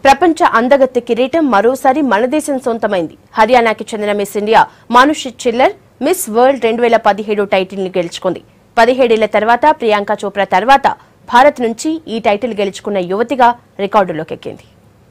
ప్రపంచ అందగత్తె కిరీటం మరోసారి మన దేశం సొంతమైంది హర్యానాకి చెందిన Miss India Manushi Chhillar Miss World రెండు వేల పదిహేడు టైటిల్ ని గెలుచుకుంది పదిహేడేళ్ల తర్వాత ప్రియాంక చోప్రా తర్వాత భారత్ నుంచి ఈ టైటిల్ గెలుచుకున్న యువతిగా రికార్డులోకి ఎక్కింది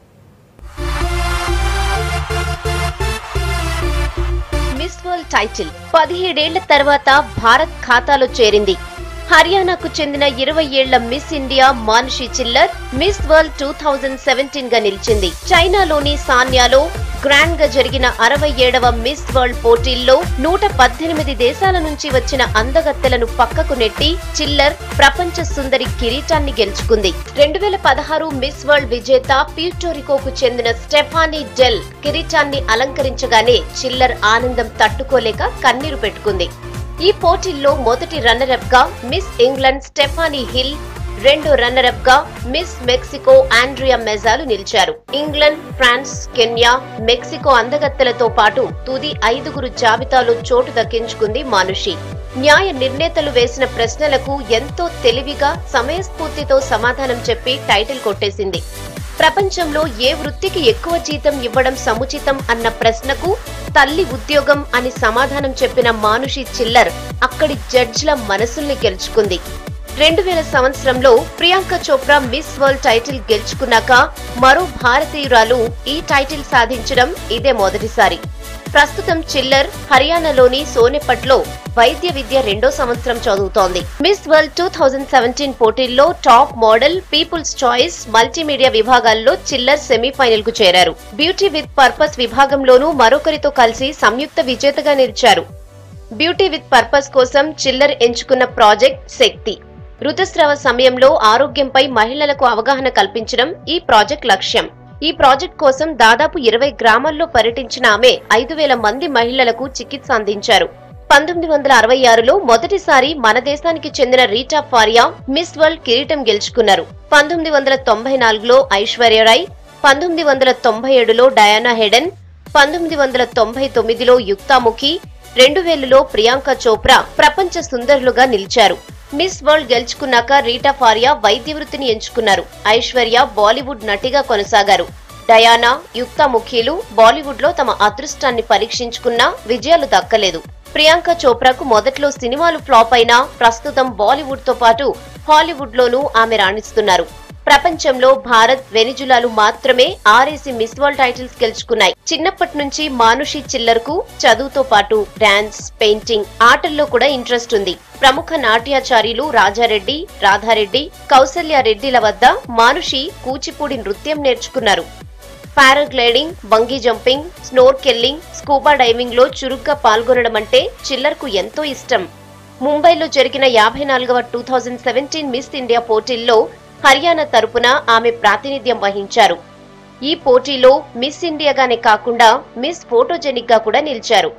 మిస్ వరల్డ్ టైటిల్ పదిహేడేళ్ల తర్వాత భారత్ ఖాతాలో చేరింది హర్యానాకు చెందిన ఇరవై ఏళ్ల Miss India Manushi Chhillar Miss World two thousand seventeen గా నిలిచింది చైనాలోని సాన్యాలో గ్రాండ్ గా జరిగిన అరవై ఏడవ మిస్ వరల్డ్ పోటీల్లో నూట పద్దెనిమిది దేశాల నుంచి వచ్చిన అందగత్తెలను పక్కకు నెట్టి చిల్లర్ ప్రపంచ సుందరి కిరీటాన్ని గెలుచుకుంది రెండు వేల పదహారు మిస్ వరల్డ్ విజేత ప్యూర్టోరికోకు చెందిన స్టెఫానీ డెల్ కిరీటాన్ని అలంకరించగానే చిల్లర్ ఆనందం తట్టుకోలేక కన్నీరు పెట్టుకుంది ఈ పోటీల్లో మొదటి రన్నరప్ గా మిస్ ఇంగ్లాండ్ స్టెఫానీ హిల్ రెండో రన్నరప్ గా మిస్ మెక్సికో ఆండ్రియా మెజాలు నిలిచారు ఇంగ్లాండ్ ఫ్రాన్స్ కెన్యా మెక్సికో అందగత్తెలతో పాటు తుది ఐదుగురు జాబితాలో చోటు దక్కించుకుంది మానుషి న్యాయ నిర్ణేతలు వేసిన ప్రశ్నలకు ఎంతో తెలివిగా సమయస్ఫూర్తితో సమాధానం చెప్పి టైటిల్ కొట్టేసింది ప్రపంచంలో ఏ వృత్తికి ఎక్కువ జీతం ఇవ్వడం సముచితం అన్న ప్రశ్నకు తల్లి ఉద్యోగం అని సమాధానం చెప్పిన మానుషి చిల్లర్ అక్కడి జడ్జిల మనసుల్ని గెలుచుకుంది రెండు వేల సంవత్సరంలో Priyanka Chopra Miss World title గెలుచుకున్నాక మరో భారతీయురాలు ఈ టైటిల్ సాధించడం ఇదే మొదటిసారి ప్రస్తుతం చిల్లర్ హర్యానాలోని సోనెపట్లో వైద్య విద్య రెండో సంవత్సరం చదువుతోంది Miss World two thousand seventeen పోటీల్లో top model people's choice multimedia విభాగాల్లో చిల్లర్ సెమీఫైనల్ కు చేరారు బ్యూటీ విత్ పర్పస్ విభాగంలోనూ మరొకరితో కలిసి సంయుక్త విజేతగా నిలిచారు బ్యూటీ విత్ పర్పస్ కోసం చిల్లర్ ఎంచుకున్న ప్రాజెక్ట్ శక్తి ఋతుస్రావ సమయంలో ఆరోగ్యంపై మహిళలకు అవగాహన కల్పించడం ఈ ప్రాజెక్ట్ లక్ష్యం ఈ ప్రాజెక్ట్ కోసం దాదాపు ఇరవై గ్రామాల్లో పర్యటించిన ఆమె ఐదు వేల మంది మహిళలకు చికిత్స అందించారు పంతొమ్మిది వందల అరవై ఆరులో మొదటిసారి మన దేశానికి చెందిన రీటా ఫారియా మిస్ వరల్డ్ కిరీటం గెలుచుకున్నారు పంతొమ్మిది వందల తొంభై నాలుగులో ఐశ్వర్యరాయ్ పంతొమ్మిది వందల తొంభై ఏడులో డయానా హెడెన్ పంతొమ్మిది వందల తొంభై తొమ్మిదిలో యుక్తాముఖి రెండు వేలలో ప్రియాంక చోప్రా ప్రపంచ సుందరులుగా నిలిచారు మిస్ వరల్డ్ గెలుచుకున్నాక రీటా ఫారియా వైద్య వృత్తిని ఎంచుకున్నారు ఐశ్వర్య బాలీవుడ్ నటిగా కొనసాగారు డయానా యుక్తాముఖిలు బాలీవుడ్ లో తమ అదృష్టాన్ని పరీక్షించుకున్నా విజయాలు దక్కలేదు ప్రియాంక చోప్రాకు మొదట్లో సినిమాలు ఫ్లాప్ అయినా ప్రస్తుతం బాలీవుడ్ తో పాటు హాలీవుడ్ లోనూ ఆమె రాణిస్తున్నారు ప్రపంచంలో భారత్ వెనిజులాలు మాత్రమే ఆరేసి మిస్ వరల్డ్ టైటిల్స్ గెలుచుకున్నాయి చిన్నప్పటి నుంచి మానుషి చిల్లర్ కు చదువుతో పాటు డాన్స్ పెయింటింగ్ ఆటల్లో కూడా ఇంట్రెస్ట్ ఉంది ప్రముఖ నాట్యాచార్యులు రాజారెడ్డి రాధారెడ్డి కౌసల్య రెడ్డిల వద్ద మానుషి కూచిపూడి నృత్యం నేర్చుకున్నారు paragliding bungee jumping snorkelling scuba diving లో చురుగ్గా పాల్గొనడం అంటే చిల్లర్కు ఎంతో ఇష్టం ముంబైలో జరిగిన యాభై నాలుగవ two thousand seventeen Miss India పోటీల్లో హర్యానా తరపున ఆమె ప్రాతినిధ్యం వహించారు ఈ పోటీలో మిస్ ఇండియాగానే కాకుండా మిస్ ఫోటోజెనిక్ గా కూడా నిలిచారు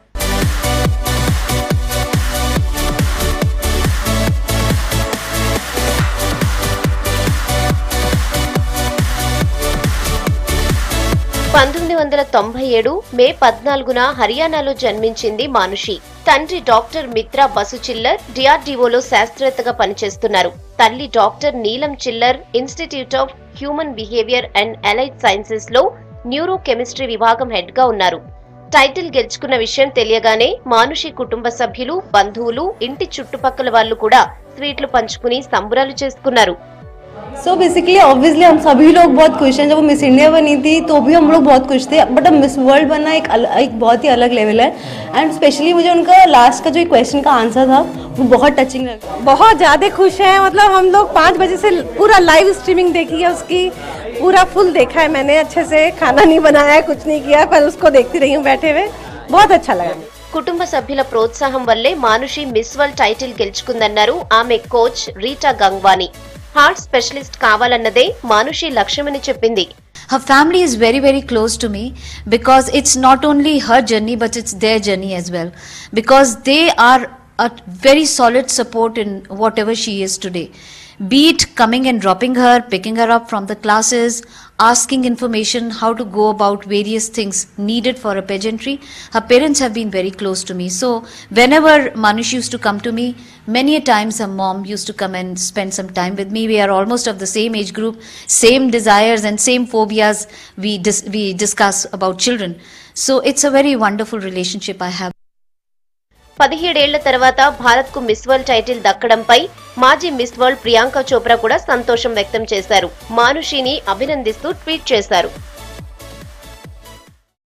పంతొమ్మిది వందల తొంభై ఏడు మే పద్నాలుగున హర్యానాలో జన్మించింది మానుషి తండ్రి డాక్టర్ మిత్రా బసు చిల్లర్ డిఆర్డీఓలో శాస్త్రవేత్తగా పనిచేస్తున్నారు తల్లి doctor Neelam Chhillar institute of human behaviour and allied sciences లో న్యూరో కెమిస్ట్రీ విభాగం హెడ్ గా ఉన్నారు టైటిల్ గెలుచుకున్న విషయం తెలియగానే మానుషి కుటుంబ సభ్యులు బంధువులు ఇంటి చుట్టుపక్కల వాళ్ళు కూడా స్వీట్లు పంచుకుని సంబురాలు చేసుకున్నారు सो बेसिकली ऑब्वियसली हम सभी लोग बहुत खुश हैं जब वो मिस इंडिया बनी थी तो भी हम लोग बहुत खुश थे बट अब मिस वर्ल्ड बनना एक अल, एक बहुत ही अलग लेवल है एंड स्पेशली मुझे उनका लास्ट का जो एक क्वेश्चन का आंसर था वो बहुत टचिंग लगा बहुत ज़्यादा खुश हैं मतलब हम लोग पाँच बजे से पूरा लाइव स्ट्रीमिंग देखी है उसकी पूरा फुल देखा है मैंने अच्छे से खाना नहीं बनाया है कुछ नहीं किया पर उसको देखती रही हूँ बैठे हुए बहुत अच्छा लगा కుటుంబ సభ్యుల ప్రోత్సాహం వల్లే మానుషి మిస్ వరల్డ్ టైటిల్ గెలుచుకుందన్నారు ఆమె coach Reita Gangwani heart specialist కావాలన్నదే మానుషి లక్ష్యమని చెప్పింది her family is very very close to me because it's not only her journey but it's their journey as well because they are a very solid support in whatever she is today be it coming and dropping her, picking her up from the classes, asking information how to go about various things needed for a pageantry. Her parents have been very close to me. So whenever Manush used to come to me, many a times her mom used to come and spend some time with me. We are almost of the same age group, same desires and same phobias we dis- we discuss about children. So it's a very wonderful relationship I have. పదిహేడేళ్ల తర్వాత భారత్ కు miss World title దక్కడంపై మాజీ miss world Priyanka Chopra కూడా సంతోషం వ్యక్తం చేశారు మానుషిని అభినందిస్తూ tweet చేశారు